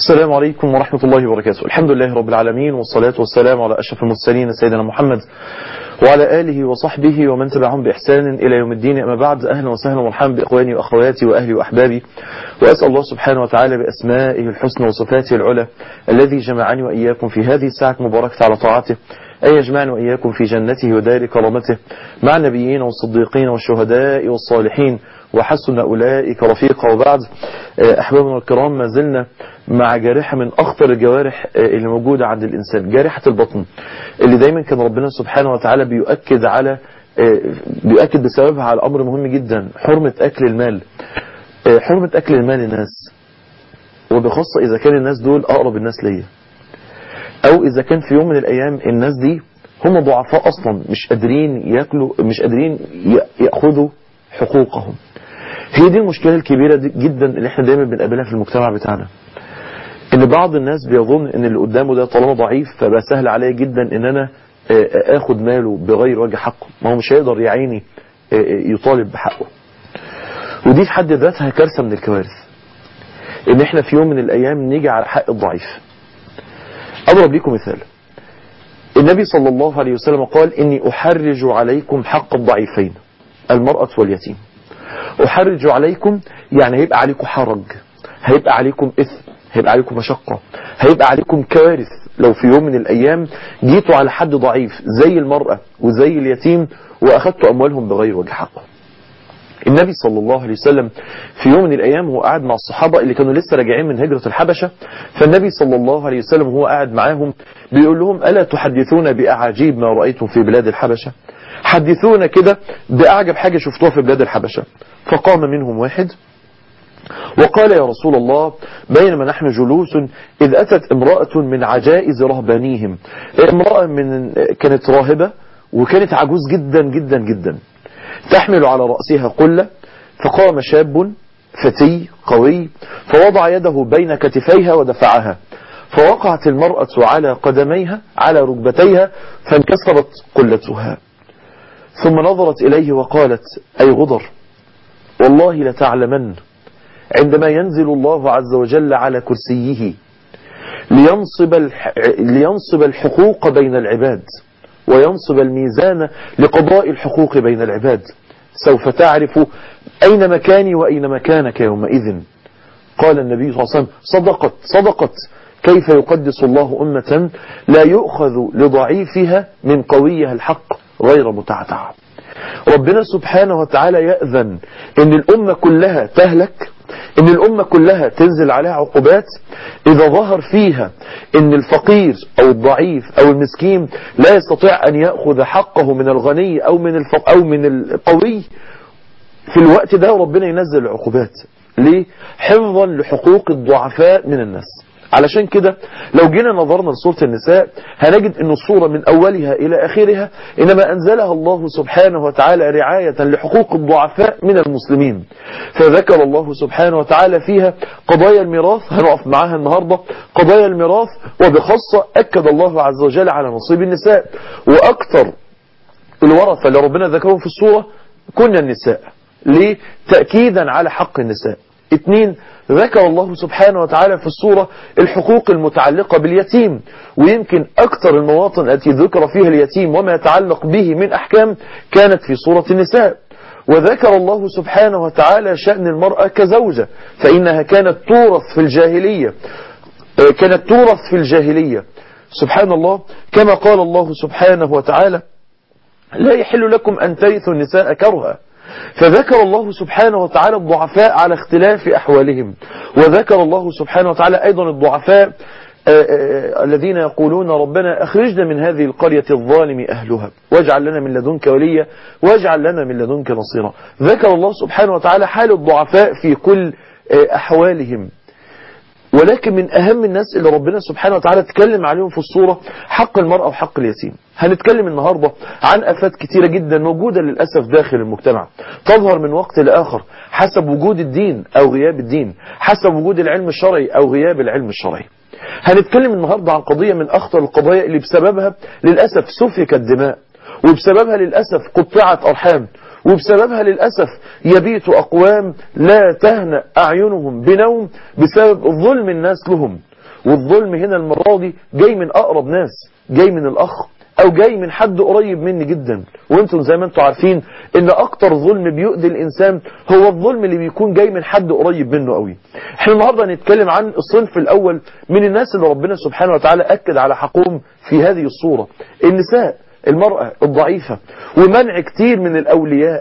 السلام عليكم ورحمة الله وبركاته الحمد لله رب العالمين والصلاة والسلام على أشرف المرسلين سيدنا محمد وعلى آله وصحبه ومن تبعهم بإحسان إلى يوم الدين أما بعد أهلا وسهلا ومرحبا بإخواني وأخواتي وأهلي وأحبابي وأسأل الله سبحانه وتعالى بأسمائه الحسنى وصفاته العلى الذي جمعني وإياكم في هذه الساعة المباركة على طاعته أن يجمعنا وإياكم في جنته ودار كرامته مع النبيين والصديقين والشهداء والصالحين وحسن أولئك رفيقا وبعد أحبابنا الكرام ما زلنا مع جارحة من أخطر الجوارح اللي موجودة عند الإنسان جارحة البطن اللي دايما كان ربنا سبحانه وتعالى بيؤكد على بيؤكد بسببها على أمر مهم جدا حرمة أكل المال حرمة أكل المال الناس وبخاصة إذا كان الناس دول أقرب الناس ليا أو إذا كان في يوم من الأيام الناس دي هم ضعفاء أصلا مش قادرين يأكلوا مش قادرين يأخذوا حقوقهم هي دي المشكلة الكبيرة دي جدا اللي احنا دايما بنقابلها في المجتمع بتاعنا ان بعض الناس بيظن ان اللي قدامه ده طالما ضعيف فبقى سهل عليا جدا ان انا اخد ماله بغير وجه حقه ما هو مش هيقدر يا عيني يطالب بحقه ودي في حد ذاتها كارثة من الكوارث ان احنا في يوم من الايام نيجي على حق الضعيف اضرب لكم مثال النبي صلى الله عليه وسلم قال اني احرج عليكم حق الضعيفين المرأة واليتيم احرج عليكم يعني هيبقى عليكم حرج هيبقى عليكم اثم هيبقى عليكم مشقة هيبقى عليكم كوارث لو في يوم من الأيام جيتوا على حد ضعيف زي المرأة وزي اليتيم وأخذتوا أموالهم بغير وجه حقه النبي صلى الله عليه وسلم في يوم من الأيام هو قاعد مع الصحابة اللي كانوا لسه راجعين من هجرة الحبشة فالنبي صلى الله عليه وسلم هو قاعد معاهم بيقول لهم ألا تحدثون بأعاجيب ما رأيتم في بلاد الحبشة حدثونا كده بأعجب حاجة شفتوها في بلاد الحبشة فقام منهم واحد وقال يا رسول الله بينما نحن جلوس إذ أتت امرأة من عجائز رهبانيهم امرأة من كانت راهبة وكانت عجوز جدا جدا جدا تحمل على رأسها قلة فقام شاب فتي قوي فوضع يده بين كتفيها ودفعها فوقعت المرأة على قدميها على ركبتيها فانكسرت قلتها ثم نظرت إليه وقالت أي غدر والله لتعلمن عندما ينزل الله عز وجل على كرسيه لينصب, الح... لينصب الحقوق بين العباد وينصب الميزان لقضاء الحقوق بين العباد سوف تعرف أين مكاني وأين مكانك يومئذ قال النبي صلى الله عليه وسلم صدقت صدقت كيف يقدس الله أمة لا يؤخذ لضعيفها من قويها الحق غير متعتع ربنا سبحانه وتعالى يأذن ان الأمة كلها تهلك ان الأمة كلها تنزل عليها عقوبات إذا ظهر فيها ان الفقير أو الضعيف أو المسكين لا يستطيع أن يأخذ حقه من الغني أو من, الفق أو من القوي في الوقت ده ربنا ينزل العقوبات ليه؟ حفظا لحقوق الضعفاء من الناس علشان كده لو جينا نظرنا لسورة النساء هنجد ان الصورة من اولها الى اخرها انما انزلها الله سبحانه وتعالى رعاية لحقوق الضعفاء من المسلمين فذكر الله سبحانه وتعالى فيها قضايا الميراث هنقف معاها النهاردة قضايا الميراث وبخاصة اكد الله عز وجل على نصيب النساء واكثر الورثة اللي ربنا ذكرهم في الصورة كنا النساء ليه تأكيدا على حق النساء اثنين ذكر الله سبحانه وتعالى في الصورة الحقوق المتعلقة باليتيم ويمكن أكثر المواطن التي ذكر فيها اليتيم وما يتعلق به من أحكام كانت في صورة النساء وذكر الله سبحانه وتعالى شأن المرأة كزوجة فإنها كانت تورث في الجاهلية كانت تورث في الجاهلية سبحان الله كما قال الله سبحانه وتعالى لا يحل لكم أن ترثوا النساء كرها فذكر الله سبحانه وتعالى الضعفاء على اختلاف أحوالهم وذكر الله سبحانه وتعالى أيضا الضعفاء الذين يقولون ربنا أخرجنا من هذه القرية الظالم أهلها واجعل لنا من لدنك وليا واجعل لنا من لدنك نصيرا ذكر الله سبحانه وتعالى حال الضعفاء في كل أحوالهم ولكن من أهم الناس اللي ربنا سبحانه وتعالى تكلم عليهم في الصورة حق المرأة وحق اليتيم هنتكلم النهاردة عن أفات كتيرة جدا موجودة للأسف داخل المجتمع تظهر من وقت لآخر حسب وجود الدين أو غياب الدين حسب وجود العلم الشرعي أو غياب العلم الشرعي هنتكلم النهاردة عن قضية من أخطر القضايا اللي بسببها للأسف سفكت دماء وبسببها للأسف قطعت أرحام وبسببها للأسف يبيت أقوام لا تهنأ أعينهم بنوم بسبب ظلم الناس لهم والظلم هنا المرة دي جاي من أقرب ناس جاي من الأخ أو جاي من حد قريب مني جدا وانتم زي ما انتم عارفين ان أكتر ظلم بيؤذي الإنسان هو الظلم اللي بيكون جاي من حد قريب منه قوي احنا النهاردة هنتكلم عن الصنف الأول من الناس اللي ربنا سبحانه وتعالى أكد على حقهم في هذه الصورة النساء المرأة الضعيفة ومنع كتير من الأولياء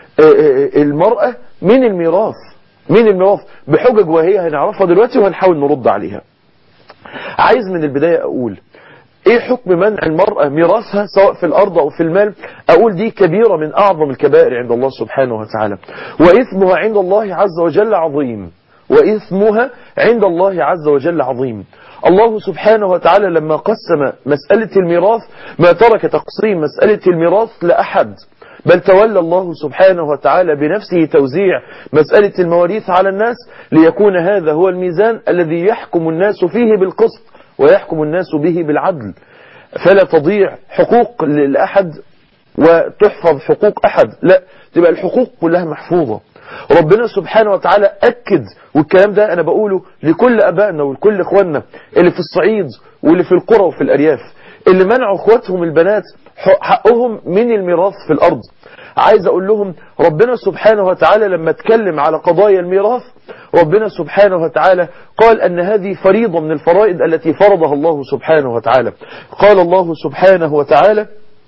المرأة من الميراث من الميراث بحجج وهي هنعرفها دلوقتي وهنحاول نرد عليها عايز من البداية أقول ايه حكم منع المرأة ميراثها سواء في الارض او في المال اقول دي كبيرة من اعظم الكبائر عند الله سبحانه وتعالى واثمها عند الله عز وجل عظيم واثمها عند الله عز وجل عظيم الله سبحانه وتعالى لما قسم مسألة الميراث ما ترك تقسيم مسألة الميراث لأحد بل تولى الله سبحانه وتعالى بنفسه توزيع مسألة المواريث على الناس ليكون هذا هو الميزان الذي يحكم الناس فيه بالقسط ويحكم الناس به بالعدل فلا تضيع حقوق لأحد وتحفظ حقوق أحد لا تبقى الحقوق كلها محفوظة ربنا سبحانه وتعالى أكد والكلام ده أنا بقوله لكل أبائنا ولكل إخواننا اللي في الصعيد واللي في القرى وفي الأرياف اللي منعوا إخواتهم البنات حقهم من الميراث في الأرض عايز أقول لهم ربنا سبحانه وتعالى لما اتكلم على قضايا الميراث ربنا سبحانه وتعالى قال أن هذه فريضة من الفرائض التي فرضها الله سبحانه وتعالى قال الله سبحانه وتعالى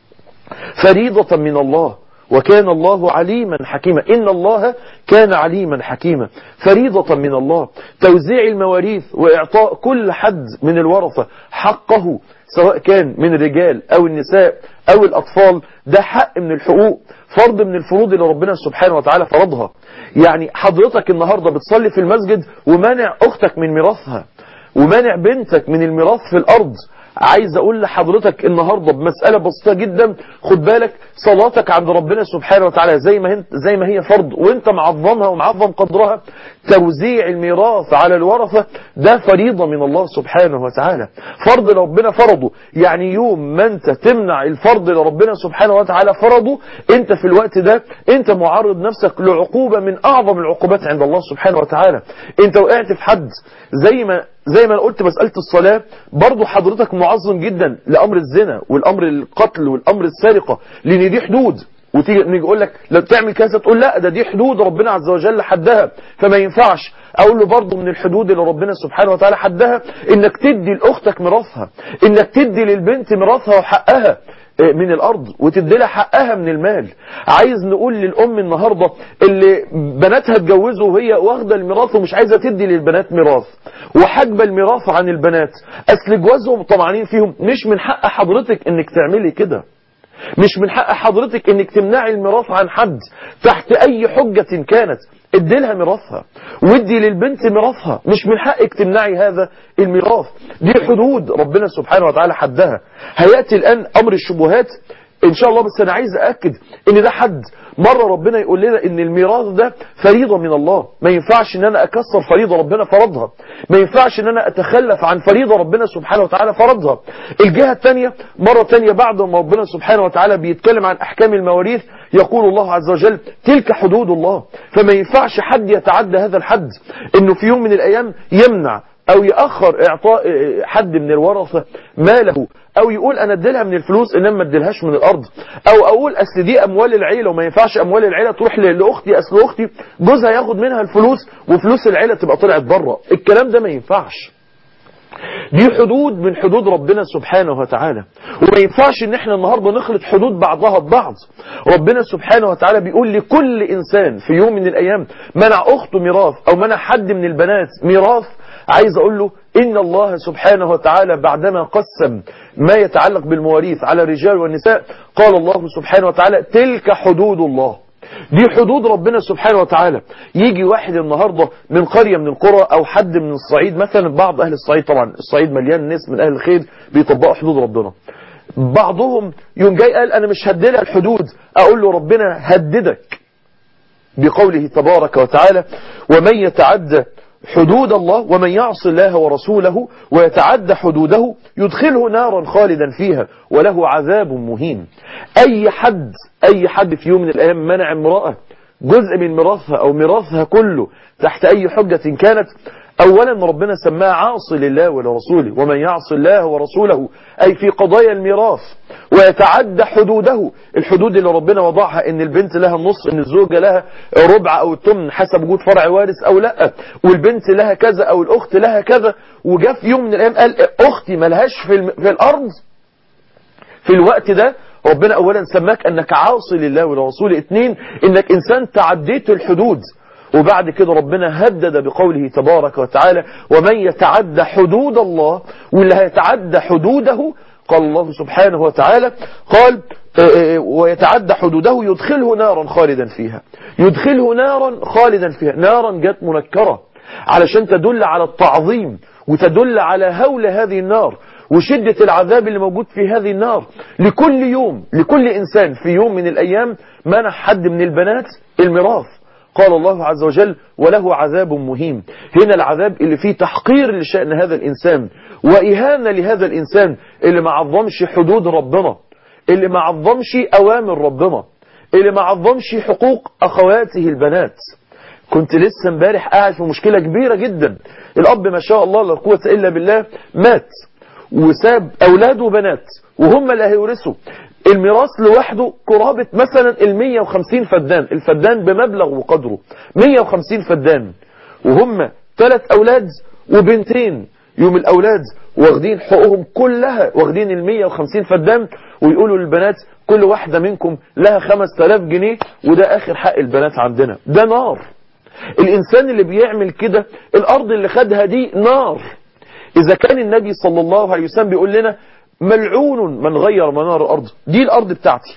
فريضة من الله وكان الله عليما حكيما إن الله كان عليما حكيما فريضة من الله توزيع المواريث وإعطاء كل حد من الورثة حقه سواء كان من الرجال أو النساء أو الأطفال ده حق من الحقوق فرض من الفروض اللي ربنا سبحانه وتعالى فرضها يعني حضرتك النهاردة بتصلي في المسجد ومانع أختك من ميراثها ومانع بنتك من الميراث في الأرض عايز اقول لحضرتك النهاردة بمسألة بسيطة جدا خد بالك صلاتك عند ربنا سبحانه وتعالى زي ما, زي ما هي فرض وانت معظمها ومعظم قدرها توزيع الميراث على الورثة ده فريضة من الله سبحانه وتعالى فرض ربنا فرضه يعني يوم ما انت تمنع الفرض اللي ربنا سبحانه وتعالى فرضه انت في الوقت ده انت معرض نفسك لعقوبة من اعظم العقوبات عند الله سبحانه وتعالى انت وقعت في حد زي ما زي ما قلت مسألة الصلاة برضو حضرتك معظم جدا لأمر الزنا والأمر القتل والأمر السرقة لأن دي حدود وتيجي نيجي اقول لك لو تعمل كذا تقول لا ده دي حدود ربنا عز وجل حدها فما ينفعش اقول له برضه من الحدود اللي ربنا سبحانه وتعالى حدها انك تدي لاختك ميراثها انك تدي للبنت ميراثها وحقها من الارض وتدي لها حقها من المال عايز نقول للام النهارده اللي بناتها اتجوزوا وهي واخده الميراث ومش عايزه تدي للبنات ميراث وحاجبه الميراث عن البنات اصل جوازهم طمعانين فيهم مش من حق حضرتك انك تعملي كده مش من حق حضرتك انك تمنعي الميراث عن حد تحت اي حجة كانت ادي لها ميراثها وادي للبنت ميراثها مش من حقك تمنعي هذا الميراث دي حدود ربنا سبحانه وتعالى حدها هيأتي الآن أمر الشبهات ان شاء الله بس انا عايز اكد ان ده حد مرة ربنا يقول لنا ان الميراث ده فريضة من الله ما ينفعش ان انا اكسر فريضة ربنا فرضها ما ينفعش ان انا اتخلف عن فريضة ربنا سبحانه وتعالى فرضها الجهة الثانية مرة ثانية بعد ما ربنا سبحانه وتعالى بيتكلم عن احكام المواريث يقول الله عز وجل تلك حدود الله فما ينفعش حد يتعدى هذا الحد انه في يوم من الايام يمنع او يأخر اعطاء حد من الورثة ماله او يقول انا اديلها من الفلوس انما ما اديلهاش من الارض او اقول اصل دي اموال العيلة وما ينفعش اموال العيلة تروح لاختي اصل اختي جوزها ياخد منها الفلوس وفلوس العيلة تبقى طلعت بره الكلام ده ما ينفعش دي حدود من حدود ربنا سبحانه وتعالى وما ينفعش ان احنا النهاردة نخلط حدود بعضها ببعض ربنا سبحانه وتعالى بيقول لكل انسان في يوم من الايام منع اخته ميراث او منع حد من البنات ميراث عايز اقول له ان الله سبحانه وتعالى بعدما قسم ما يتعلق بالمواريث على الرجال والنساء قال الله سبحانه وتعالى تلك حدود الله دي حدود ربنا سبحانه وتعالى يجي واحد النهاردة من قرية من القرى او حد من الصعيد مثلا بعض اهل الصعيد طبعا الصعيد مليان ناس من اهل الخير بيطبقوا حدود ربنا بعضهم يوم جاي قال انا مش هدلها الحدود اقول له ربنا هددك بقوله تبارك وتعالى ومن يتعدى حدود الله ومن يعص الله ورسوله ويتعدى حدوده يدخله نارا خالدا فيها وله عذاب مهين أي حد أي حد في يوم من الأيام منع امرأة جزء من ميراثها أو ميراثها كله تحت أي حجة كانت أولا ربنا سماه عاصي لله ولرسوله ومن يعصي الله ورسوله أي في قضايا الميراث ويتعدى حدوده الحدود اللي ربنا وضعها ان البنت لها النص ان الزوجة لها ربع او التمن حسب وجود فرع وارث او لا والبنت لها كذا او الاخت لها كذا وجاء في يوم من الايام قال اختي ملهاش في, الم... في الارض في الوقت ده ربنا اولا سماك انك عاصي لله ولرسوله اثنين انك انسان تعديت الحدود وبعد كده ربنا هدد بقوله تبارك وتعالى ومن يتعدى حدود الله واللي هيتعدى حدوده قال الله سبحانه وتعالى قال ويتعدى حدوده يدخله نارا خالدا فيها يدخله نارا خالدا فيها نارا جت منكرة علشان تدل على التعظيم وتدل على هول هذه النار وشدة العذاب اللي موجود في هذه النار لكل يوم لكل إنسان في يوم من الأيام منح حد من البنات الميراث قال الله عز وجل وله عذاب مهين هنا العذاب اللي فيه تحقير لشأن هذا الإنسان وإهانة لهذا الإنسان اللي ما عظمش حدود ربنا اللي ما عظمش أوامر ربنا اللي ما عظمش حقوق أخواته البنات كنت لسه امبارح قاعد في مشكلة كبيرة جدا الأب ما شاء الله لا قوة إلا بالله مات وساب أولاده وبنات وهم اللي هيورثوا الميراث لوحده قرابة مثلا ال 150 فدان الفدان بمبلغ وقدره 150 فدان وهم ثلاث أولاد وبنتين يوم الأولاد واخدين حقوقهم كلها واخدين ال 150 فدان ويقولوا للبنات كل واحدة منكم لها 5000 جنيه وده آخر حق البنات عندنا ده نار الإنسان اللي بيعمل كده الأرض اللي خدها دي نار إذا كان النبي صلى الله عليه وسلم بيقول لنا ملعون من غير منار الأرض دي الأرض بتاعتي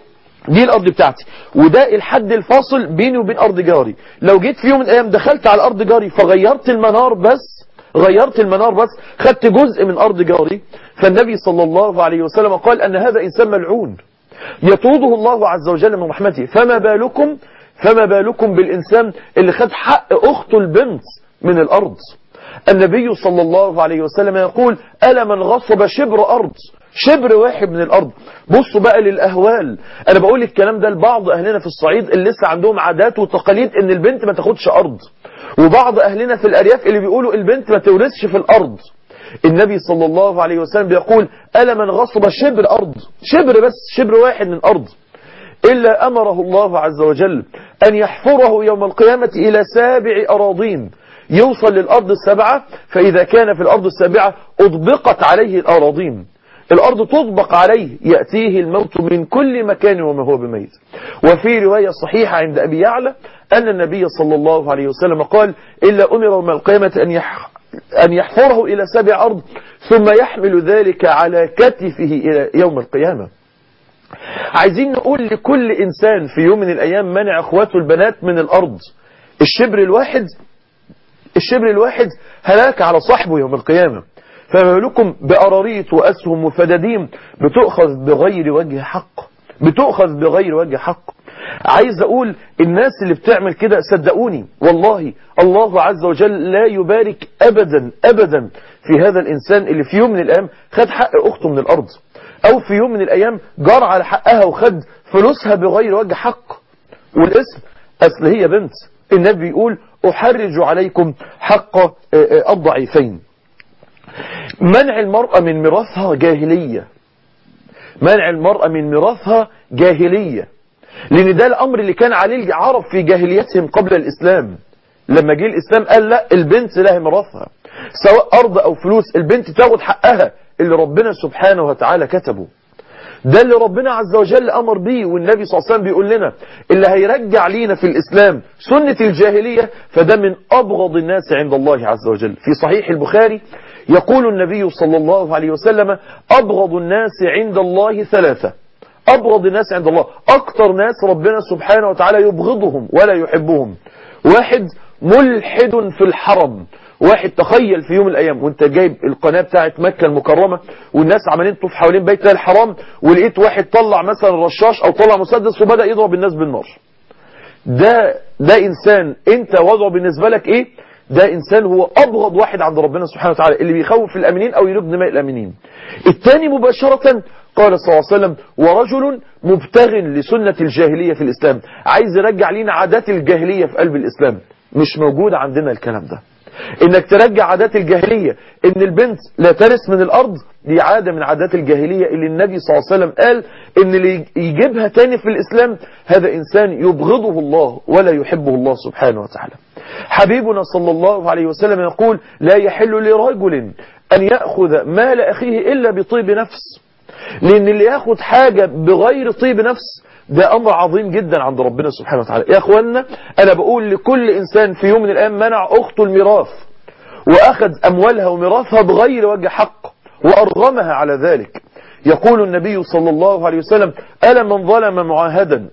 دي الأرض بتاعتي وده الحد الفاصل بيني وبين أرض جاري لو جيت في يوم من الأيام دخلت على أرض جاري فغيرت المنار بس غيرت المنار بس خدت جزء من أرض جاري فالنبي صلى الله عليه وسلم قال أن هذا إنسان ملعون يطرده الله عز وجل من رحمته فما بالكم فما بالكم بالإنسان اللي خد حق أخته البنت من الأرض النبي صلى الله عليه وسلم يقول ألا من غصب شبر أرض شبر واحد من الأرض بصوا بقى للأهوال أنا بقول الكلام ده لبعض أهلنا في الصعيد اللي لسه عندهم عادات وتقاليد إن البنت ما تاخدش أرض وبعض أهلنا في الأرياف اللي بيقولوا البنت ما تورثش في الأرض النبي صلى الله عليه وسلم بيقول ألا من غصب شبر أرض شبر بس شبر واحد من أرض إلا أمره الله عز وجل أن يحفره يوم القيامة إلى سابع أراضين يوصل للأرض السبعة فإذا كان في الأرض السابعة أطبقت عليه الأراضين الأرض تطبق عليه يأتيه الموت من كل مكان وما هو بميت وفي رواية صحيحة عند أبي يعلى أن النبي صلى الله عليه وسلم قال إلا أمر يوم القيامة أن يح أن يحفره إلى سبع أرض ثم يحمل ذلك على كتفه إلى يوم القيامة عايزين نقول لكل إنسان في يوم من الأيام منع أخواته البنات من الأرض الشبر الواحد الشبر الواحد هلاك على صاحبه يوم القيامة فما لكم بأراريط وأسهم وفدادين بتؤخذ بغير وجه حق بتؤخذ بغير وجه حق عايز أقول الناس اللي بتعمل كده صدقوني والله الله عز وجل لا يبارك أبدا أبدا في هذا الإنسان اللي في يوم من الأيام خد حق أخته من الأرض أو في يوم من الأيام جار على حقها وخد فلوسها بغير وجه حق والاسم أصل هي بنت النبي يقول أحرج عليكم حق الضعيفين منع المرأة من ميراثها جاهلية منع المرأة من ميراثها جاهلية لأن ده الأمر اللي كان عليه العرب في جاهليتهم قبل الإسلام لما جه الإسلام قال لا البنت لها ميراثها سواء أرض أو فلوس البنت تاخد حقها اللي ربنا سبحانه وتعالى كتبه ده اللي ربنا عز وجل أمر بيه والنبي صلى الله عليه وسلم بيقول لنا اللي هيرجع لينا في الإسلام سنة الجاهلية فده من أبغض الناس عند الله عز وجل في صحيح البخاري يقول النبي صلى الله عليه وسلم أبغض الناس عند الله ثلاثة أبغض الناس عند الله أكتر ناس ربنا سبحانه وتعالى يبغضهم ولا يحبهم واحد ملحد في الحرم واحد تخيل في يوم من الايام وانت جايب القناة بتاعت مكة المكرمة والناس عمالين تطوف حوالين بيت الحرام ولقيت واحد طلع مثلا رشاش او طلع مسدس وبدأ يضرب الناس بالنار ده ده انسان انت وضعه بالنسبة لك ايه ده انسان هو ابغض واحد عند ربنا سبحانه وتعالى اللي بيخوف الامنين او يلوك دماء الامنين الثاني مباشرة قال صلى الله عليه وسلم ورجل مبتغ لسنة الجاهلية في الاسلام عايز يرجع لينا عادات الجاهلية في قلب الاسلام مش موجود عندنا الكلام ده انك ترجع عادات الجاهلية ان البنت لا ترث من الارض دي عادة من عادات الجاهلية اللي النبي صلى الله عليه وسلم قال ان اللي يجيبها تاني في الاسلام هذا انسان يبغضه الله ولا يحبه الله سبحانه وتعالى حبيبنا صلى الله عليه وسلم يقول لا يحل لرجل ان يأخذ مال اخيه الا بطيب نفس لان اللي ياخد حاجة بغير طيب نفس ده امر عظيم جدا عند ربنا سبحانه وتعالى يا اخوانا انا بقول لكل انسان في يوم من الايام منع اخته الميراث واخذ اموالها وميراثها بغير وجه حق وارغمها على ذلك يقول النبي صلى الله عليه وسلم الا من ظلم معاهدا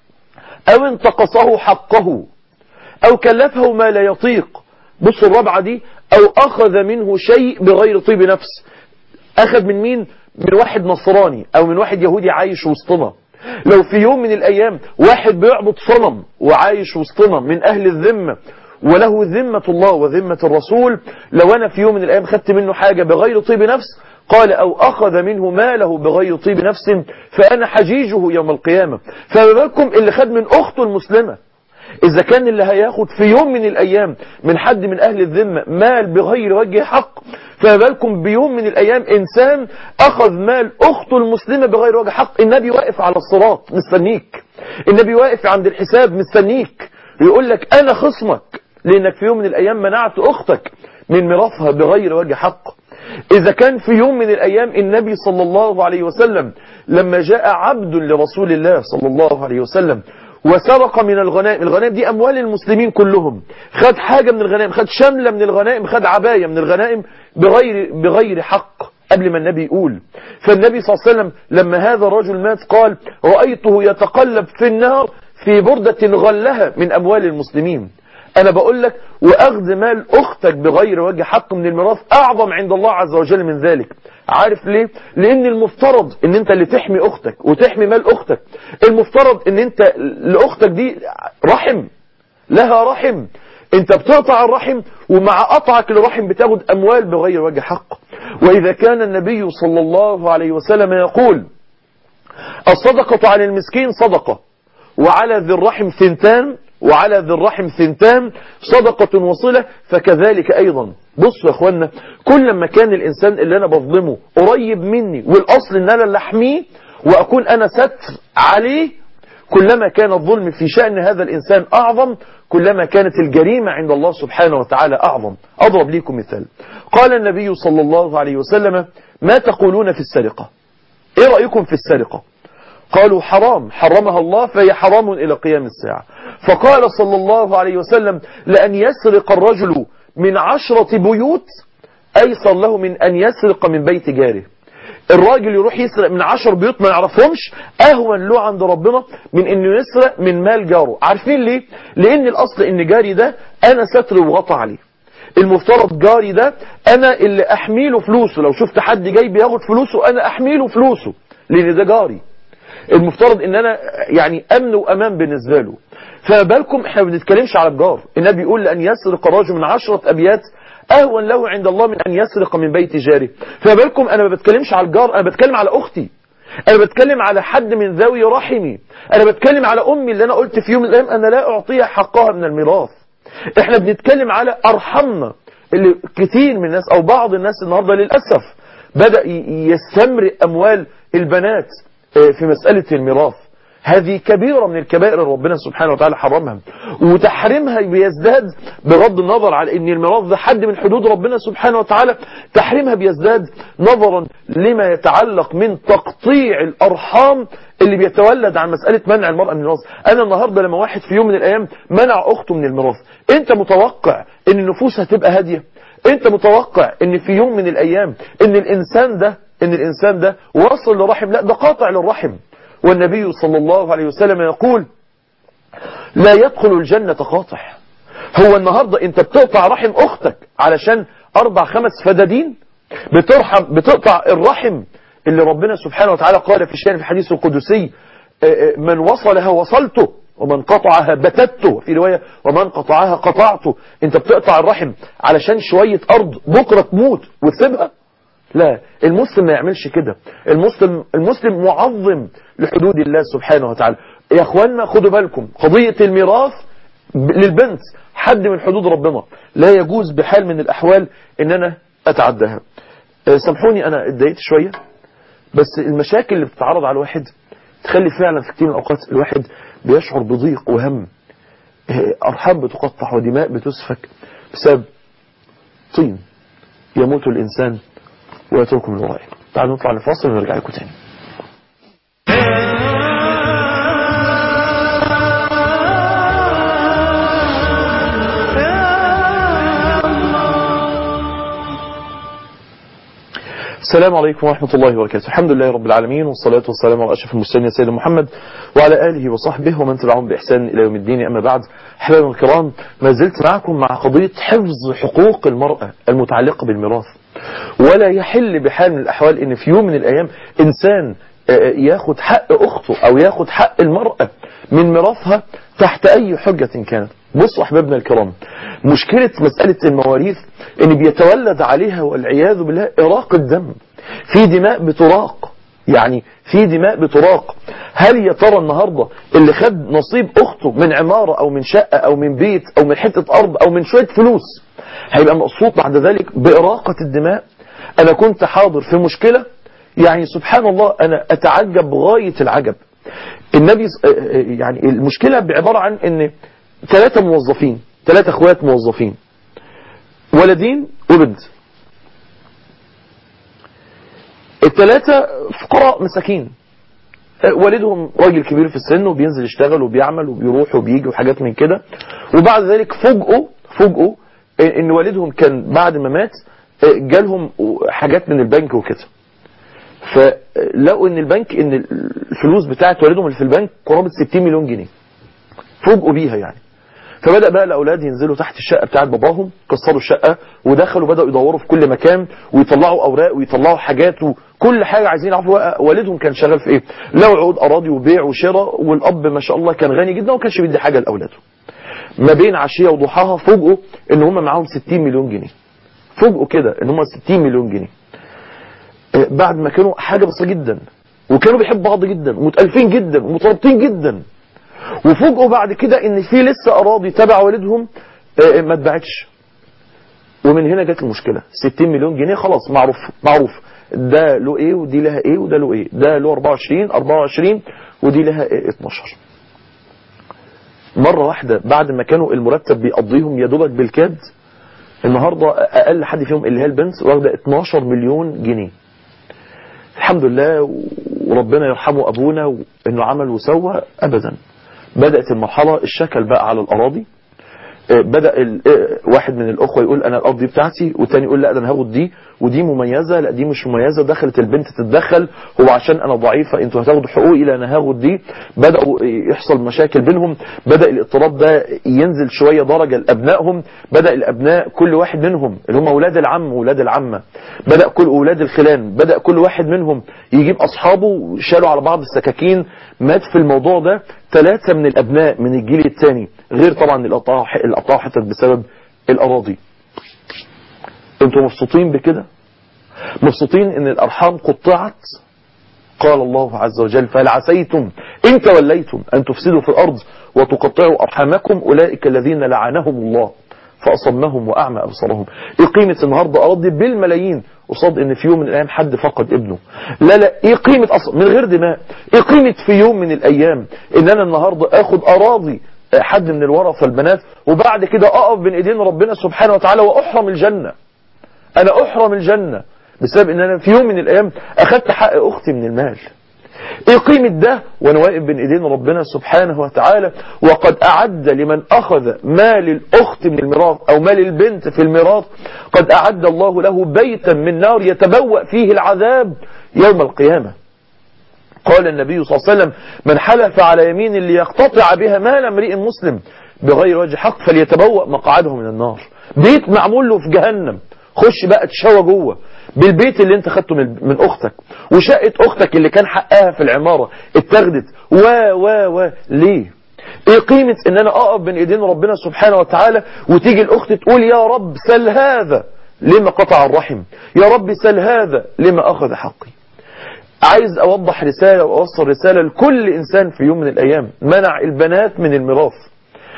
او انتقصه حقه او كلفه ما لا يطيق بص الرابعة دي او اخذ منه شيء بغير طيب نفس اخذ من مين من واحد نصراني او من واحد يهودي عايش وسطنا لو في يوم من الايام واحد بيعبد صنم وعايش وسطنا من اهل الذمة وله ذمة الله وذمة الرسول لو انا في يوم من الايام خدت منه حاجة بغير طيب نفس قال او اخذ منه ماله بغير طيب نفس فانا حجيجه يوم القيامة فما بالكم اللي خد من اخته المسلمة إذا كان اللي هياخد في يوم من الأيام من حد من أهل الذمة مال بغير وجه حق فما بالكم بيوم من الأيام إنسان أخذ مال أخته المسلمة بغير وجه حق النبي واقف على الصراط مستنيك النبي واقف عند الحساب مستنيك يقول لك أنا خصمك لأنك في يوم من الأيام منعت أختك من ميراثها بغير وجه حق إذا كان في يوم من الأيام النبي صلى الله عليه وسلم لما جاء عبد لرسول الله صلى الله عليه وسلم وسرق من الغنائم الغنائم دي أموال المسلمين كلهم خد حاجة من الغنائم خد شملة من الغنائم خد عباية من الغنائم بغير, بغير حق قبل ما النبي يقول فالنبي صلى الله عليه وسلم لما هذا الرجل مات قال رأيته يتقلب في النار في بردة غلها من أموال المسلمين أنا بقول لك وأخذ مال أختك بغير وجه حق من الميراث أعظم عند الله عز وجل من ذلك عارف ليه لان المفترض ان انت اللي تحمي اختك وتحمي مال اختك المفترض ان انت لاختك دي رحم لها رحم انت بتقطع الرحم ومع قطعك للرحم بتاخد اموال بغير وجه حق واذا كان النبي صلى الله عليه وسلم يقول الصدقة على المسكين صدقة وعلى ذي الرحم ثنتان وعلى ذي الرحم ثنتان صدقة وصلة فكذلك أيضا بصوا يا اخوانا كل ما كان الإنسان اللي أنا بظلمه قريب مني والأصل أن أنا اللي أحميه وأكون أنا ستر عليه كلما كان الظلم في شأن هذا الإنسان أعظم كلما كانت الجريمة عند الله سبحانه وتعالى أعظم أضرب لكم مثال قال النبي صلى الله عليه وسلم ما تقولون في السرقة إيه رأيكم في السرقة قالوا حرام حرمها الله فهي حرام إلى قيام الساعة فقال صلى الله عليه وسلم لأن يسرق الرجل من عشرة بيوت أيسر له من أن يسرق من بيت جاره الراجل يروح يسرق من عشر بيوت ما يعرفهمش أهون له عند ربنا من أنه يسرق من مال جاره عارفين ليه؟ لأن الأصل أن جاري ده أنا ستر وغطى عليه المفترض جاري ده أنا اللي أحميله فلوسه لو شفت حد جاي بياخد فلوسه أنا أحميله فلوسه لأن ده جاري المفترض ان انا يعني امن وامان بالنسبه له فما بالكم احنا ما بنتكلمش على الجار النبي يقول لان يسرق الرجل من عشرة ابيات اهون له عند الله من ان يسرق من بيت جاره فما بالكم انا ما بتكلمش على الجار انا بتكلم على اختي انا بتكلم على حد من ذوي رحمي انا بتكلم على امي اللي انا قلت في يوم من الايام انا لا اعطيها حقها من الميراث احنا بنتكلم على ارحمنا اللي كتير من الناس او بعض الناس النهارده للاسف بدا يستمرئ اموال البنات في مسألة الميراث هذه كبيرة من الكبائر اللي ربنا سبحانه وتعالى حرمها وتحريمها بيزداد بغض النظر على ان الميراث ده حد من حدود ربنا سبحانه وتعالى تحريمها بيزداد نظرا لما يتعلق من تقطيع الارحام اللي بيتولد عن مسألة منع المرأة من الميراث انا النهاردة لما واحد في يوم من الايام منع اخته من الميراث انت متوقع ان النفوس هتبقى هادية انت متوقع ان في يوم من الايام ان الانسان ده ان الانسان ده وصل لرحم لا ده قاطع للرحم والنبي صلى الله عليه وسلم يقول لا يدخل الجنة قاطع هو النهاردة انت بتقطع رحم اختك علشان اربع خمس فدادين بترحم بتقطع الرحم اللي ربنا سبحانه وتعالى قال في الشان في الحديث القدسي من وصلها وصلته ومن قطعها بتته في رواية ومن قطعها قطعته انت بتقطع الرحم علشان شوية ارض بكرة تموت وتسيبها لا المسلم ما يعملش كده المسلم المسلم معظم لحدود الله سبحانه وتعالى يا اخوانا خدوا بالكم قضية الميراث للبنت حد من حدود ربنا لا يجوز بحال من الأحوال ان انا اتعداها سامحوني انا اتضايقت شوية بس المشاكل اللي بتتعرض على الواحد تخلي فعلا في كتير من الاوقات الواحد بيشعر بضيق وهم ارحام بتقطع ودماء بتسفك بسبب طين يموت الانسان ويتركه من ورائه تعالوا نطلع لفاصل ونرجع لكم تاني السلام عليكم ورحمة الله وبركاته الحمد لله رب العالمين والصلاة والسلام على أشرف المرسلين سيدنا محمد وعلى آله وصحبه ومن تبعهم بإحسان إلى يوم الدين أما بعد أحبابنا الكرام ما زلت معكم مع قضية حفظ حقوق المرأة المتعلقة بالميراث ولا يحل بحال من الأحوال إن في يوم من الأيام إنسان ياخد حق أخته أو ياخد حق المرأة من ميراثها تحت أي حجة كانت بصوا أحبابنا الكرام مشكلة مسألة المواريث إن بيتولد عليها والعياذ بالله إراق الدم في دماء بتراق يعني في دماء بتراق هل يا ترى النهاردة اللي خد نصيب أخته من عمارة أو من شقة أو من بيت أو من حتة أرض أو من شوية فلوس هيبقى مقصود بعد ذلك بإراقة الدماء أنا كنت حاضر في مشكلة يعني سبحان الله أنا أتعجب غاية العجب النبي يعني المشكلة بعبارة عن ان ثلاثة موظفين ثلاثة اخوات موظفين ولدين وبنت الثلاثة فقراء مساكين والدهم راجل كبير في السن وبينزل يشتغل وبيعمل وبيروح وبيجي وحاجات من كده وبعد ذلك فوجئوا فوجئوا ان والدهم كان بعد ما مات جالهم حاجات من البنك وكده فلقوا ان البنك ان الفلوس بتاعت والدهم اللي في البنك قرابة 60 مليون جنيه فوجئوا بيها يعني فبدأ بقى الأولاد ينزلوا تحت الشقة بتاعت باباهم كسروا الشقة ودخلوا بدأوا يدوروا في كل مكان ويطلعوا أوراق ويطلعوا حاجات وكل حاجة عايزين يعرفوا والدهم كان شغال في إيه لو عقود أراضي وبيع وشراء والأب ما شاء الله كان غني جدا وما كانش بيدي حاجة لأولاده ما بين عشية وضحاها فوجئوا إن هم معاهم 60 مليون جنيه فوجئوا كده إن هم 60 مليون جنيه بعد ما كانوا حاجة بسيطة جدا وكانوا بيحبوا بعض جدا ومتألفين جدا ومترابطين جدا وفوجئوا بعد كده ان في لسه اراضي تبع والدهم ما اتباعتش ومن هنا جت المشكلة 60 مليون جنيه خلاص معروف معروف ده له ايه ودي لها ايه وده له ايه ده له 24 24 ودي لها إيه 12 مرة واحدة بعد ما كانوا المرتب بيقضيهم يا دوبك بالكاد النهاردة اقل حد فيهم اللي هي البنت واخده 12 مليون جنيه الحمد لله وربنا يرحمه أبونا وإنه عمل وسوى أبدا بدأت المرحلة الشكل بقى على الأراضي بدأ واحد من الأخوة يقول أنا الأرض دي بتاعتي والتاني يقول لا ده أنا هاخد دي ودي مميزة لا دي مش مميزة دخلت البنت تتدخل هو عشان أنا ضعيفة أنتوا هتاخدوا حقوقي لا أنا هاخد دي بدأوا يحصل مشاكل بينهم بدأ الاضطراب ده ينزل شوية درجة لأبنائهم بدأ الأبناء كل واحد منهم اللي هم أولاد العم وأولاد العمة بدأ كل أولاد الخلان بدأ كل واحد منهم يجيب أصحابه شالوا على بعض السكاكين مات في الموضوع ده ثلاثة من الأبناء من الجيل الثاني غير طبعا القطاع القطاع حتت بسبب الأراضي انتوا مبسوطين بكده مبسوطين ان الأرحام قطعت قال الله عز وجل فهل عسيتم إن توليتم أن تفسدوا في الأرض وتقطعوا أرحامكم أولئك الذين لعنهم الله فأصمهم وأعمى أبصارهم إيه قيمة النهاردة أراضي بالملايين قصاد ان في يوم من الايام حد فقد ابنه لا لا ايه قيمة اصلا من غير دماء ايه قيمة في يوم من الايام ان انا النهاردة اخد اراضي حد من الورثة البنات وبعد كده اقف بين ايدين ربنا سبحانه وتعالى واحرم الجنة انا احرم الجنة بسبب ان انا في يوم من الايام اخدت حق اختي من المال ايه قيمة ده وانا واقف بين ايدين ربنا سبحانه وتعالى وقد اعد لمن اخذ مال الاخت من الميراث او مال البنت في الميراث قد اعد الله له بيتا من نار يتبوأ فيه العذاب يوم القيامة قال النبي صلى الله عليه وسلم من حلف على يمين ليقتطع بها مال امرئ مسلم بغير وجه حق فليتبوأ مقعده من النار بيت معمول له في جهنم خش بقى تشوى جوه بالبيت اللي انت خدته من, من اختك وشقة اختك اللي كان حقها في العمارة اتاخدت و و و ليه ايه قيمة ان انا اقف بين ايدين ربنا سبحانه وتعالى وتيجي الاخت تقول يا رب سل هذا لما قطع الرحم يا رب سل هذا لما اخذ حقي عايز اوضح رسالة واوصل رسالة لكل انسان في يوم من الايام منع البنات من الميراث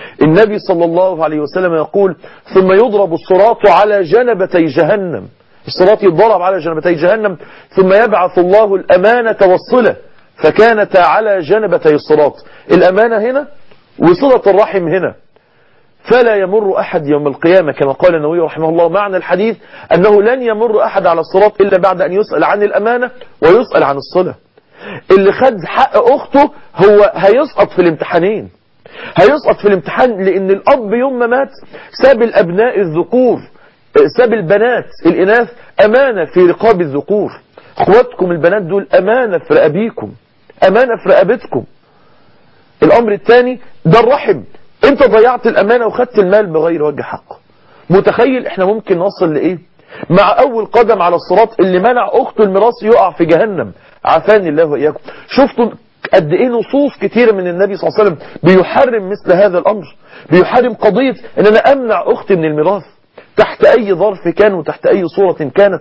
النبي صلى الله عليه وسلم يقول ثم يضرب الصراط على جنبتي جهنم الصراط يضرب على جنبتي جهنم ثم يبعث الله الأمانة والصلة فكانتا على جنبتي الصراط الأمانة هنا وصلة الرحم هنا فلا يمر أحد يوم القيامة كما قال النووي رحمه الله معنى الحديث أنه لن يمر أحد على الصراط إلا بعد أن يسأل عن الأمانة ويسأل عن الصلة اللي خد حق أخته هو هيسقط في الامتحانين هيسقط في الامتحان لأن الأب يوم ما مات ساب الأبناء الذكور ساب البنات الإناث أمانة في رقاب الذكور اخواتكم البنات دول أمانة في رقابيكم أمانة في رقبتكم الأمر الثاني ده الرحم انت ضيعت الأمانة وخدت المال بغير وجه حق متخيل احنا ممكن نصل لإيه مع أول قدم على الصراط اللي منع أخته الميراث يقع في جهنم عافاني الله وإياكم شفتوا قد ايه نصوص كتيرة من النبي صلى الله عليه وسلم بيحرم مثل هذا الامر بيحرم قضية ان انا امنع اختي من الميراث تحت اي ظرف كان وتحت اي صورة كانت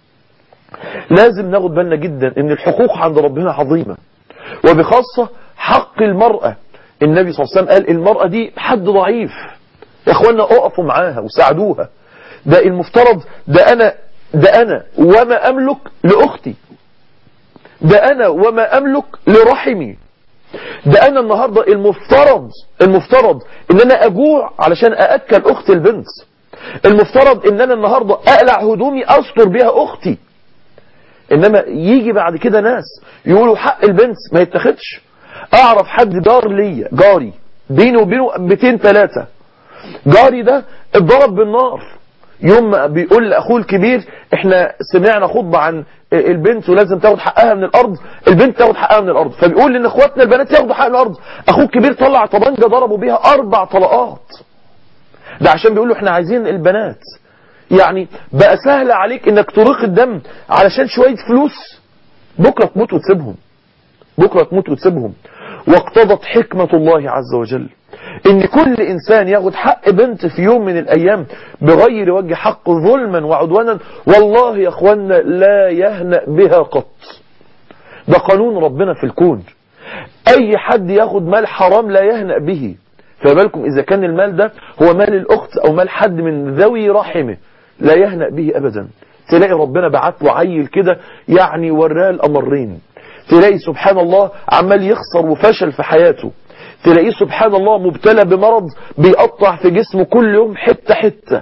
لازم ناخد بالنا جدا ان الحقوق عند ربنا عظيمة وبخاصة حق المرأة النبي صلى الله عليه وسلم قال المرأة دي حد ضعيف يا اخوانا اقفوا معاها وساعدوها ده المفترض ده انا ده انا وما املك لاختي ده انا وما املك لرحمي ده انا النهاردة المفترض المفترض ان انا اجوع علشان ااكل اختي البنت المفترض ان انا النهاردة اقلع هدومي استر بيها اختي انما يجي بعد كده ناس يقولوا حق البنت ما يتاخدش اعرف حد جار ليا جاري بينه وبينه 200 3 جاري ده اتضرب بالنار يوم ما بيقول لاخوه الكبير احنا سمعنا خطبه عن البنت ولازم تاخد حقها من الارض البنت تاخد حقها من الارض فبيقول ان اخواتنا البنات ياخدوا حق الارض اخوه الكبير طلع طبنجه ضربوا بيها اربع طلقات ده عشان بيقولوا احنا عايزين البنات يعني بقى سهل عليك انك تريق الدم علشان شويه فلوس بكره تموت وتسيبهم بكره تموت وتسيبهم واقتضت حكمه الله عز وجل ان كل انسان ياخد حق بنت في يوم من الايام بغير وجه حق ظلما وعدوانا والله يا اخوانا لا يهنأ بها قط ده قانون ربنا في الكون اي حد ياخد مال حرام لا يهنأ به فبالكم اذا كان المال ده هو مال الاخت او مال حد من ذوي رحمه لا يهنأ به ابدا تلاقي ربنا بعت له عيل كده يعني وراه الامرين تلاقي سبحان الله عمال يخسر وفشل في حياته تلاقيه سبحان الله مبتلى بمرض بيقطع في جسمه كل يوم حتة حتة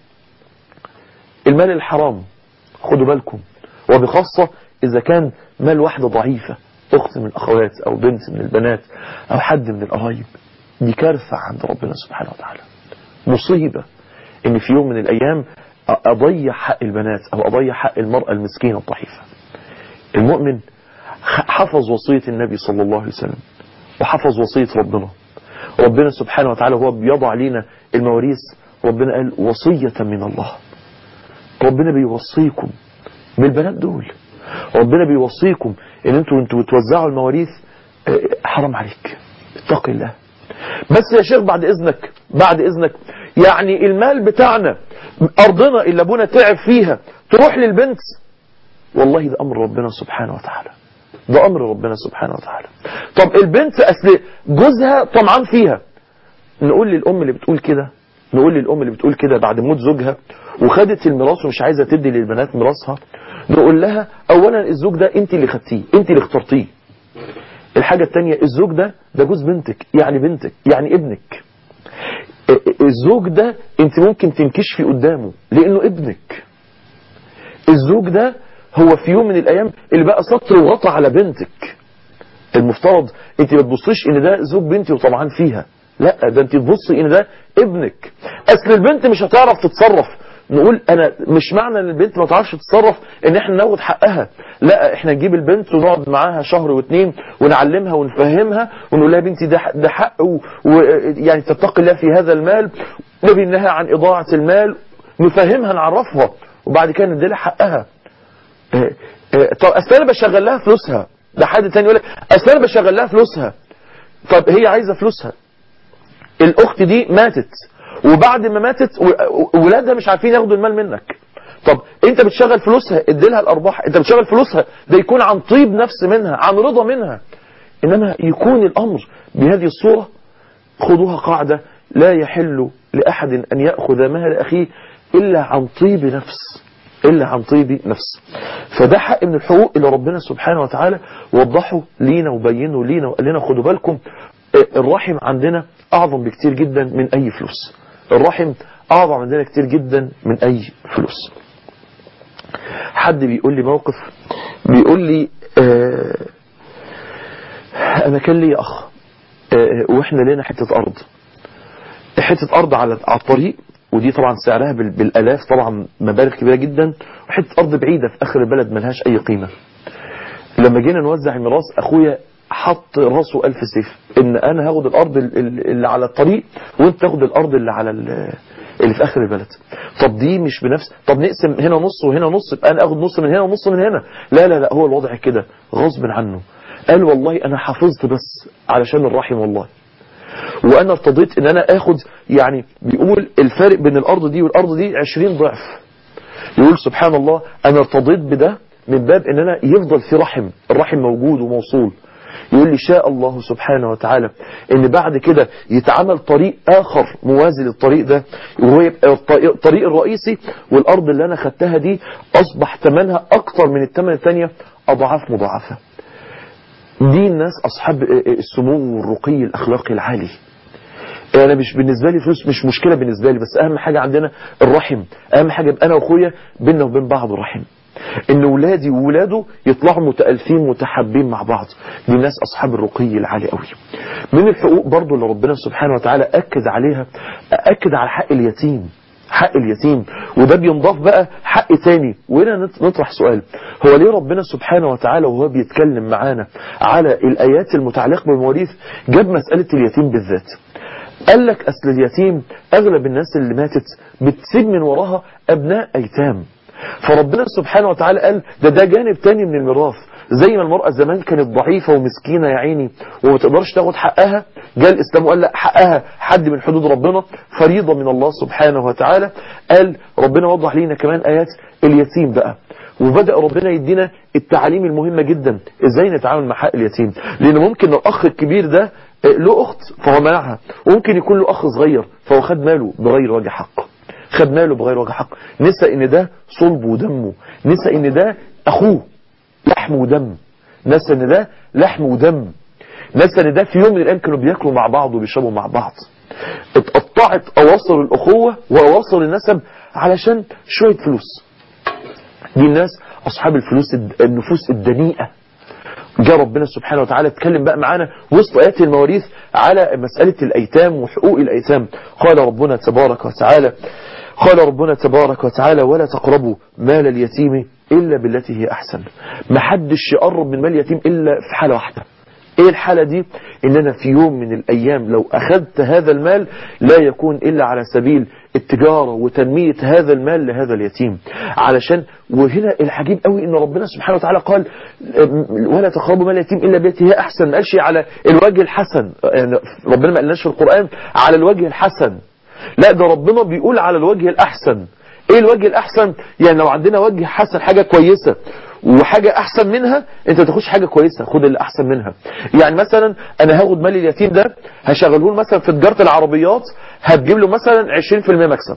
المال الحرام خدوا بالكم وبخاصة إذا كان مال واحدة ضعيفة أخت من الأخوات أو بنت من البنات أو حد من القرايب دي كارثة عند ربنا سبحانه وتعالى مصيبة إن في يوم من الأيام أضيع حق البنات أو أضيع حق المرأة المسكينة الضعيفة المؤمن حفظ وصية النبي صلى الله عليه وسلم وحفظ وصية ربنا ربنا سبحانه وتعالى هو بيضع لنا المواريث ربنا قال وصية من الله ربنا بيوصيكم من البنات دول ربنا بيوصيكم ان انتوا انتوا بتوزعوا المواريث حرام عليك اتق الله بس يا شيخ بعد اذنك بعد اذنك يعني المال بتاعنا ارضنا اللي ابونا تعب فيها تروح للبنت والله ده امر ربنا سبحانه وتعالى ده امر ربنا سبحانه وتعالى طب البنت اصل جوزها طمعان فيها نقول للام اللي بتقول كده نقول للام اللي بتقول كده بعد موت زوجها وخدت الميراث ومش عايزه تدي للبنات ميراثها نقول لها اولا الزوج ده انت اللي خدتيه انت اللي اخترتيه الحاجه الثانيه الزوج ده ده جوز بنتك يعني بنتك يعني ابنك الزوج ده انت ممكن تنكشفي قدامه لانه ابنك الزوج ده هو في يوم من الايام اللي بقى سطر وغطى على بنتك المفترض انت ما تبصيش ان ده زوج بنتي وطبعا فيها لا ده انت تبصي ان ده ابنك اصل البنت مش هتعرف تتصرف نقول انا مش معنى ان البنت ما تعرفش تتصرف ان احنا ناخد حقها لا احنا نجيب البنت ونقعد معاها شهر واتنين ونعلمها ونفهمها ونقول لها بنتي ده ده حق ويعني تتقي الله في هذا المال نبي النهي عن اضاعه المال نفهمها نعرفها وبعد كده نديلها حقها طب اصل انا بشغل لها فلوسها ده حد تاني يقول لك اصل انا بشغل لها فلوسها طب هي عايزه فلوسها الاخت دي ماتت وبعد ما ماتت ولادها مش عارفين ياخدوا المال منك طب انت بتشغل فلوسها اديلها الارباح انت بتشغل فلوسها ده يكون عن طيب نفس منها عن رضا منها انما يكون الامر بهذه الصوره خدوها قاعده لا يحل لأحد أن يأخذ مال أخيه إلا عن طيب نفس إلا عن طيب نفس فده حق من الحقوق اللي ربنا سبحانه وتعالى وضحه لينا وبينه لينا وقال لنا خدوا بالكم الرحم عندنا أعظم بكتير جدا من أي فلوس الرحم أعظم عندنا كتير جدا من أي فلوس حد بيقول لي موقف بيقول لي آه أنا كان لي أخ آه وإحنا لنا حتة أرض حتة أرض على على الطريق ودي طبعا سعرها بالآلاف طبعا مبالغ كبيرة جدا وحتة أرض بعيدة في آخر البلد ملهاش أي قيمة لما جينا نوزع الميراث أخويا حط راسه ألف سيف إن أنا هاخد الأرض اللي على الطريق وأنت تاخد الأرض اللي على اللي في آخر البلد طب دي مش بنفس طب نقسم هنا نص وهنا نص يبقى أنا أخد نص من هنا ونص من هنا لا لا لا هو الوضع كده غصب عنه قال والله أنا حافظت بس علشان الرحم والله وانا ارتضيت ان انا اخد يعني بيقول الفارق بين الارض دي والارض دي 20 ضعف يقول سبحان الله انا ارتضيت بده من باب ان انا يفضل في رحم الرحم موجود وموصول يقول لي شاء الله سبحانه وتعالى ان بعد كده يتعمل طريق اخر موازي للطريق ده وهو يبقى الطريق الرئيسي والارض اللي انا خدتها دي اصبح ثمنها اكتر من الثمن الثانيه اضعاف مضاعفه دي الناس أصحاب السمو والرقي الأخلاقي العالي أنا مش بالنسبة لي فلوس مش مشكلة بالنسبة لي بس أهم حاجة عندنا الرحم أهم حاجة يبقى أنا وأخويا بيننا وبين بعض الرحم إن ولادي وولاده يطلعوا متألفين متحابين مع بعض دي الناس أصحاب الرقي العالي قوي من الحقوق برضو اللي ربنا سبحانه وتعالى أكد عليها أكد على حق اليتيم حق اليتيم وده بينضاف بقى حق تاني وهنا نطرح سؤال هو ليه ربنا سبحانه وتعالى وهو بيتكلم معانا على الآيات المتعلقة بالمواريث جاب مسألة اليتيم بالذات قال لك أصل اليتيم أغلب الناس اللي ماتت بتسيب من وراها أبناء أيتام فربنا سبحانه وتعالى قال ده ده جانب تاني من الميراث زي ما المرأة زمان كانت ضعيفة ومسكينة يا عيني وما تقدرش تاخد حقها جاء الإسلام وقال لا حقها حد من حدود ربنا فريضة من الله سبحانه وتعالى قال ربنا وضح لينا كمان آيات اليتيم بقى وبدأ ربنا يدينا التعاليم المهمة جدا ازاي نتعامل مع حق اليتيم لان ممكن الاخ الكبير ده له اخت فهو منعها وممكن يكون له اخ صغير فهو خد ماله بغير وجه حق خد ماله بغير وجه حق نسى ان ده صلبه ودمه نسى ان ده اخوه لحم ودم نسى ان ده لحم ودم نسى ان ده في يوم من الايام كانوا بياكلوا مع بعض وبيشربوا مع بعض اتقطعت اواصر الاخوه واواصر النسب علشان شويه فلوس دي الناس اصحاب الفلوس النفوس الدنيئه جاء ربنا سبحانه وتعالى اتكلم بقى معانا وسط آيات المواريث على مسألة الأيتام وحقوق الأيتام قال ربنا تبارك وتعالى قال ربنا تبارك وتعالى ولا تقربوا مال اليتيم إلا بالتي هي أحسن ما حدش يقرب من مال اليتيم إلا في حالة واحدة ايه الحالة دي ان انا في يوم من الايام لو اخذت هذا المال لا يكون الا على سبيل التجارة وتنمية هذا المال لهذا اليتيم علشان وهنا العجيب قوي ان ربنا سبحانه وتعالى قال ولا تقربوا مال اليتيم الا بالتي هي احسن ما قالش على الوجه الحسن يعني ربنا ما قالناش في القرآن على الوجه الحسن لا ده ربنا بيقول على الوجه الاحسن ايه الوجه الاحسن يعني لو عندنا وجه حسن حاجة كويسة وحاجة احسن منها انت تاخدش حاجة كويسة خد اللي احسن منها يعني مثلا انا هاخد مال اليتيم ده هشغله مثلا في تجارة العربيات هتجيب له مثلا 20% مكسب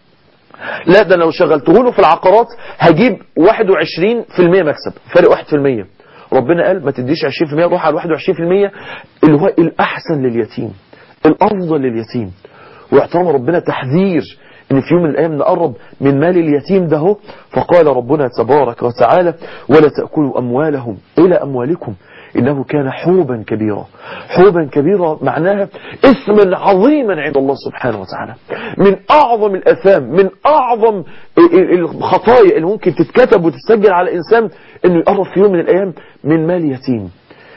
لا ده لو شغلته له في العقارات هجيب 21% مكسب فرق 1% ربنا قال ما تديش 20% روح على 21% اللي هو الاحسن لليتيم الافضل لليتيم واعتبر ربنا تحذير ان في يوم من الايام نقرب من مال اليتيم ده فقال ربنا تبارك وتعالى ولا تأكلوا اموالهم الى اموالكم انه كان حوبا كبيرا حوبا كبيرا معناها اثما عظيما عند الله سبحانه وتعالى من اعظم الاثام من اعظم الخطايا اللي ممكن تتكتب وتتسجل على الانسان انه يقرب في يوم من الايام من مال يتيم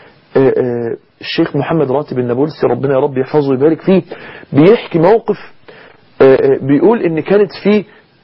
الشيخ محمد راتب النابلسي ربنا يا رب يحفظه ويبارك فيه بيحكي موقف بيقول ان كانت في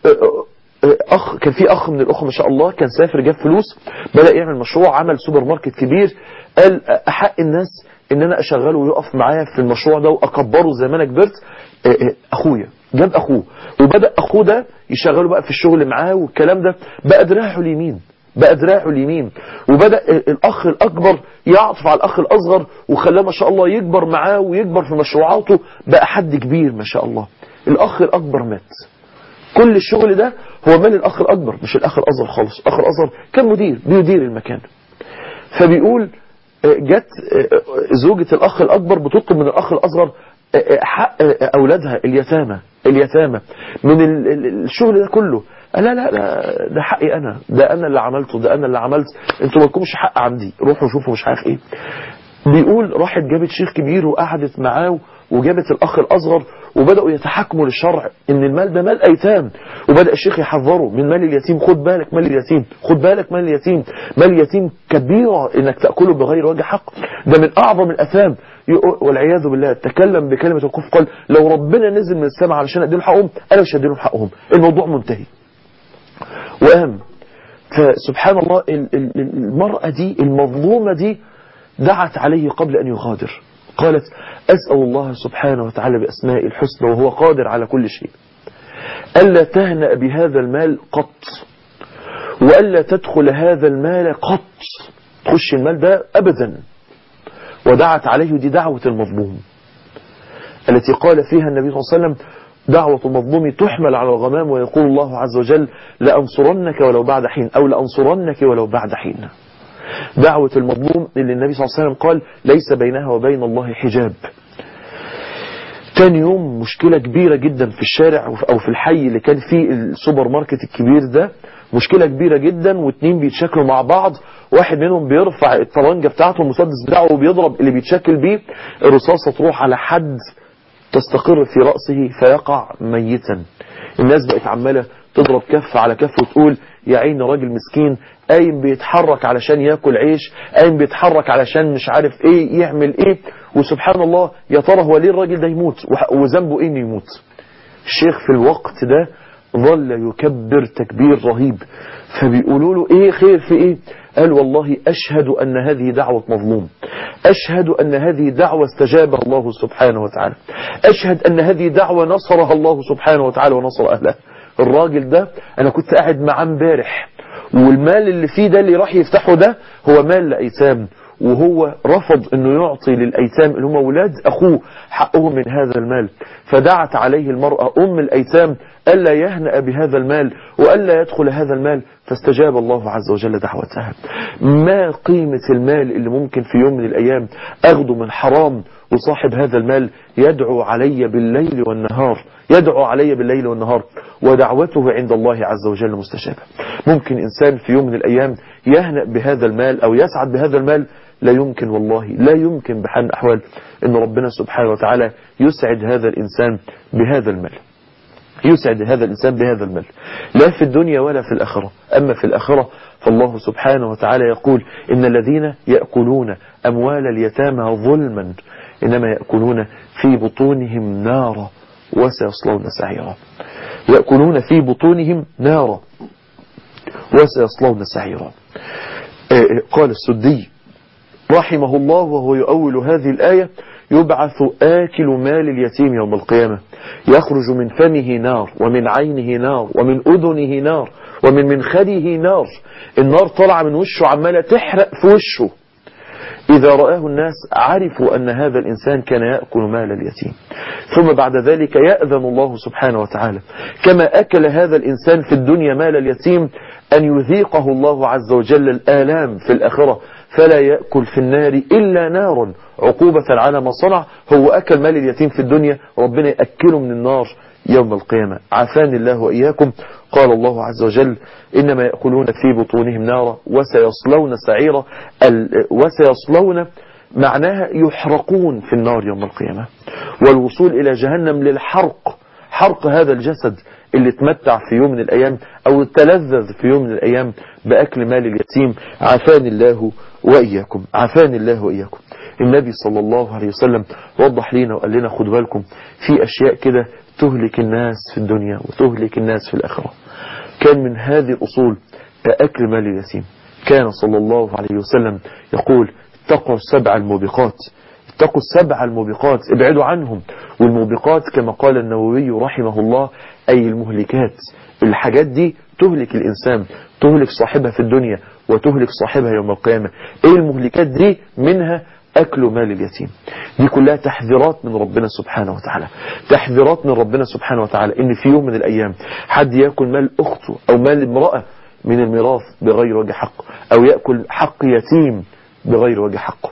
اخ كان في اخ من الاخوه ما شاء الله كان سافر جاب فلوس بدا يعمل مشروع عمل سوبر ماركت كبير قال احق الناس ان انا اشغله ويقف معايا في المشروع ده واكبره زي ما انا كبرت اخويا جاب اخوه وبدا اخوه ده يشغله بقى في الشغل معاه والكلام ده بقى دراعه اليمين بقى دراعه اليمين وبدأ الأخ الأكبر يعطف على الأخ الأصغر وخلاه ما شاء الله يكبر معاه ويكبر في مشروعاته بقى حد كبير ما شاء الله الأخ الأكبر مات كل الشغل ده هو مال الأخ الأكبر مش الأخ الأصغر خالص الأخ الأصغر كان مدير بيدير المكان فبيقول جت زوجة الأخ الأكبر بتطلب من الأخ الأصغر حق أولادها اليتامى اليتامى من الشغل ده كله لا لا لا ده حقي أنا ده أنا اللي عملته ده أنا اللي عملت انتوا ما لكمش حق عندي روحوا شوفوا مش عارف ايه بيقول راحت جابت شيخ كبير وقعدت معاه وجابت الأخ الأصغر وبدأوا يتحكموا للشرع ان المال ده مال أيتام وبدأ الشيخ يحذره من مال اليتيم خد بالك مال اليتيم خد بالك مال اليتيم مال اليتيم كبيرة انك تأكله بغير وجه حق ده من أعظم الأثام والعياذ بالله تكلم بكلمة الكفر قال لو ربنا نزل من السماء علشان أديله حقهم أنا مش هديلهم حقهم الموضوع منتهي وأهم فسبحان الله المرأة دي المظلومة دي دعت عليه قبل أن يغادر قالت أسأل الله سبحانه وتعالى بأسماء الحسنى وهو قادر على كل شيء ألا تهنأ بهذا المال قط وألا تدخل هذا المال قط تخش المال ده أبدا ودعت عليه دي دعوة المظلوم التي قال فيها النبي صلى الله عليه وسلم دعوة المظلوم تحمل على الغمام ويقول الله عز وجل لأنصرنك ولو بعد حين أو لأنصرنك ولو بعد حين دعوة المظلوم اللي النبي صلى الله عليه وسلم قال ليس بينها وبين الله حجاب تاني يوم مشكلة كبيرة جدا في الشارع أو في الحي اللي كان فيه السوبر ماركت الكبير ده مشكلة كبيرة جدا واتنين بيتشكلوا مع بعض واحد منهم بيرفع الطلنجة بتاعته المسدس بتاعه وبيضرب اللي بيتشكل بيه الرصاصة تروح على حد تستقر في رأسه فيقع ميتا الناس بقت عمالة تضرب كف على كف وتقول يا عين راجل مسكين قايم بيتحرك علشان ياكل عيش قايم بيتحرك علشان مش عارف ايه يعمل ايه وسبحان الله يا ترى هو ليه الراجل ده يموت وذنبه ايه انه يموت الشيخ في الوقت ده ظل يكبر تكبير رهيب فبيقولوا له ايه خير في ايه قال والله أشهد أن هذه دعوة مظلوم أشهد أن هذه دعوة استجابها الله سبحانه وتعالى أشهد أن هذه دعوة نصرها الله سبحانه وتعالى ونصر أهلها الراجل ده أنا كنت قاعد معاه امبارح والمال اللي فيه ده اللي راح يفتحه ده هو مال لأيتام وهو رفض انه يعطي للأيتام اللي هم ولاد أخوه حقهم من هذا المال فدعت عليه المرأة أم الأيتام ألا يهنأ بهذا المال وألا يدخل هذا المال فاستجاب الله عز وجل دعوتها ما قيمة المال اللي ممكن في يوم من الأيام أخده من حرام وصاحب هذا المال يدعو علي بالليل والنهار يدعو علي بالليل والنهار ودعوته عند الله عز وجل مستجابة ممكن إنسان في يوم من الأيام يهنأ بهذا المال أو يسعد بهذا المال لا يمكن والله لا يمكن بحال الأحوال أن ربنا سبحانه وتعالى يسعد هذا الإنسان بهذا المال يسعد هذا الإنسان بهذا المال لا في الدنيا ولا في الآخرة أما في الآخرة فالله سبحانه وتعالى يقول إن الذين يأكلون أموال اليتامى ظلما إنما يأكلون في بطونهم نارا وسيصلون سعيرا يأكلون في بطونهم نارا وسيصلون سعيرا قال السدي رحمه الله وهو يؤول هذه الآية يبعث آكل مال اليتيم يوم القيامة يخرج من فمه نار ومن عينه نار ومن أذنه نار ومن منخره نار النار طلع من وشه عمالة تحرق في وشه إذا رآه الناس عرفوا أن هذا الإنسان كان يأكل مال اليتيم ثم بعد ذلك يأذن الله سبحانه وتعالى كما أكل هذا الإنسان في الدنيا مال اليتيم أن يذيقه الله عز وجل الآلام في الآخرة فلا يأكل في النار إلا نار عقوبة على ما صنع هو أكل مال اليتيم في الدنيا ربنا يأكله من النار يوم القيامة عافاني الله وإياكم قال الله عز وجل إنما يأكلون في بطونهم نارا وسيصلون سعيرا وسيصلون معناها يحرقون في النار يوم القيامة والوصول إلى جهنم للحرق حرق هذا الجسد اللي تمتع في يوم من الأيام أو تلذذ في يوم من الأيام بأكل مال اليتيم عافاني الله وإياكم عافاني الله وإياكم النبي صلى الله عليه وسلم وضح لنا وقال لنا خدوا بالكم في أشياء كده تهلك الناس في الدنيا وتهلك الناس في الآخرة كان من هذه الأصول أكل مال اليتيم كان صلى الله عليه وسلم يقول اتقوا السبع الموبقات اتقوا السبع الموبقات ابعدوا عنهم والموبقات كما قال النووي رحمه الله أي المهلكات الحاجات دي تهلك الإنسان تهلك صاحبها في الدنيا وتهلك صاحبها يوم القيامة ايه المهلكات دي منها أكل مال اليتيم دي كلها تحذيرات من ربنا سبحانه وتعالى تحذيرات من ربنا سبحانه وتعالى ان في يوم من الأيام حد يأكل مال أخته أو مال امرأة من الميراث بغير وجه حق أو يأكل حق يتيم بغير وجه حقه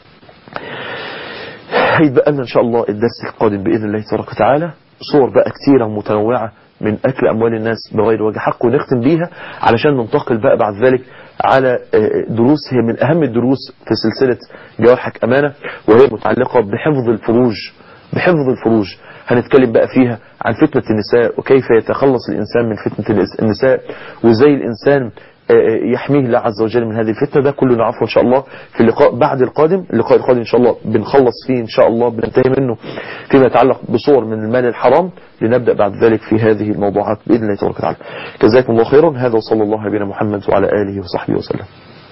هيتبقى لنا إن شاء الله الدرس القادم بإذن الله تبارك وتعالى صور بقى كتيرة ومتنوعة من أكل أموال الناس بغير وجه حق ونختم بيها علشان ننتقل بقى بعد ذلك على دروس هي من أهم الدروس في سلسلة جوارحك أمانة وهي متعلقة بحفظ الفروج بحفظ الفروج هنتكلم بقى فيها عن فتنة النساء وكيف يتخلص الإنسان من فتنة النساء وزي الإنسان يحميه الله عز وجل من هذه الفتنة ده كله نعرفه إن شاء الله في اللقاء بعد القادم اللقاء القادم إن شاء الله بنخلص فيه إن شاء الله بننتهي منه فيما يتعلق بصور من المال الحرام لنبدأ بعد ذلك في هذه الموضوعات بإذن الله تبارك وتعالى جزاكم الله خيرا هذا وصلى الله على محمد وعلى آله وصحبه وسلم